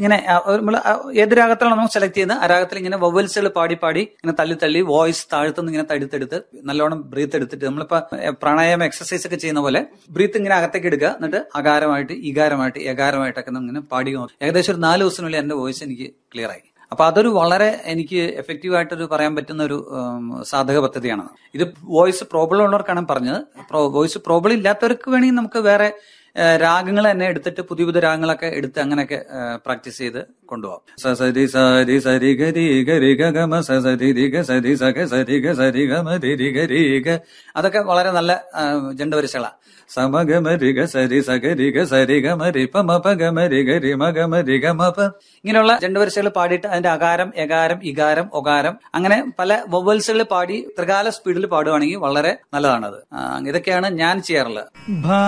ഇങ്ങനെ നമ്മൾ ഏത് രാഗത്തിലാണ് നമ്മൾ സെലക്ട് ചെയ്യുന്നത് ആ രാഗത്തിൽ ഇങ്ങനെ വവൽസുകൾ പാടി പാടി ഇങ്ങനെ തള്ളി തള്ളി വോയിസ് താഴ്ത്തുനിന്ന് ഇങ്ങനെ തടുത്തെടുത്ത് നല്ലോണം ബ്രീത്ത് എടുത്തിട്ട് നമ്മളിപ്പോ എഹ്, പ്രാണായാമ എക്സസൈസ് ഒക്കെ ചെയ്യുന്ന പോലെ ബ്രീത്ത് ഇങ്ങനെ അകത്തേക്ക് എടുക്കുക എന്നിട്ട് അകാരമായിട്ട് ഇകാരമായിട്ട് ഏകാരമായിട്ടൊക്കെ നമ്മൾ ഇങ്ങനെ പാടി നോക്കും ഏകദേശം ഒരു നാല് ദിവസത്തിനുള്ളിൽ എന്റെ വോയിസ് എനിക്ക് ക്ലിയർ ആയി അപ്പൊ അതൊരു വളരെ എനിക്ക് എഫക്റ്റീവ് ആയിട്ടൊരു പറയാൻ പറ്റുന്ന ഒരു ഉം, സാധക പദ്ധതിയാണ് ഇത് വോയിസ് പ്രോബ്ലം ഉള്ളവർക്കാണ് പറഞ്ഞത് വോയിസ് പ്രോബ്ലം ഇല്ലാത്തവർക്ക് വേണമെങ്കിൽ നമുക്ക് വേറെ രാഗങ്ങൾ തന്നെ എടുത്തിട്ട് പുതിയ പുതിയ രാഗങ്ങളൊക്കെ എടുത്ത് അങ്ങനെയൊക്കെ പ്രാക്ടീസ് ചെയ്ത് കൊണ്ടുപോകാം സ സരി സരി സരി ഗരി ഗരി ഗമ സ സരി രി ഗ സരി സ ഗ സരി ഗ സരി ഗമ രി രി ഗരി ഗ അതൊക്കെ വളരെ നല്ല ജണ്ടവരിശകളാണ് സമഗമ രി ഗ സരി സ ഗരി ഗ സരി ഗമ രി പ മ പ ഗമ രി ഗ രി മ ഗമ രി ഗ മ പ ഇങ്ങനെയുള്ള ജണ്ടവരിശകൾ പാടിയിട്ട് അതിന്റെ അകാരം എകാരം ഇകാരം ഒകാരം അങ്ങനെ പല വൊവൽസുകൾ പാടി ത്രികാല സ്പീഡിൽ പാടുവാണെങ്കിൽ വളരെ നല്ലതാണത് ആ, ഇതൊക്കെയാണ് ഞാൻ ചെയ്യാറുള്ളത്